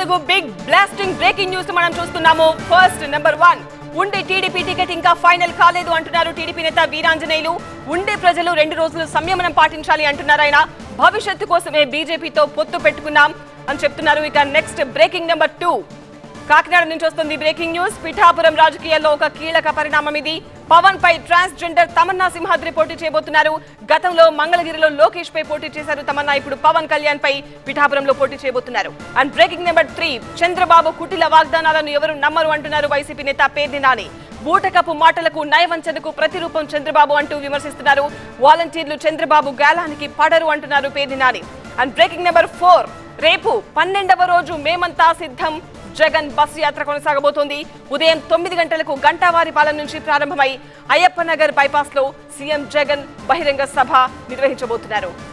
నాలుగు big blasting breaking news మనం చూస్తున్నాము ఫస్ట్ నెంబర్ వన్ ఉండే టీడీపీ టికెట్ ఇంకా ఫైనల్ కాలేదు అంటున్నారు టీడీపీ నేత వీరాంజనేయులు ఉండే ప్రజలు రెండు రోజులు సంయమనం పాటించాలి అంటున్నారు ఆయన భవిష్యత్తు కోసమే బీజేపీతో పొత్తు పెట్టుకున్నాం అని చెప్తున్నారు ఇక next breaking number two Kakinada నుంచి వస్తుంది బ్రేకింగ్ న్యూస్ పిఠాపురం రాజకీయాల్లో ఒక కీలక పరిణామం ఇది పవన్ పై ట్రాన్స్జెండర్ తమన్నా సింహాద్రి పోటీ చేయబోతున్నారు గతంలో మంగళగిరిలో లోకేష్ పై పోటీ చేశారు తమన్నా ఇప్పుడు పవన్ కళ్యాణ్ పై పిఠాపురంలో పోటీ చేయబోతున్నారు and breaking number three Chandrababu కుటిల వాగ్దానాలను ఎవరు నమ్మరు అంటున్నారు వైసీపీ నేత పేర్ని నాని బూటకపు మాటలకు నయవంచనకు ప్రతిరూపం చంద్రబాబు అంటూ విమర్శిస్తున్నారు వాలంటీర్లు చంద్రబాబు గాలానికి పడరు అంటున్నారు Perni Nani and breaking number four రేపు పన్నెండవ రోజు మేమంతా సిద్ధం జగన్ బస్సు యాత్ర కొనసాగబోతోంది ఉదయం తొమ్మిది గంటలకు గంటావారిపాలెం నుంచి ప్రారంభమై అయ్యప్ప నగర్ బైపాస్ లో సీఎం జగన్ బహిరంగ సభ నిర్వహించబోతున్నారు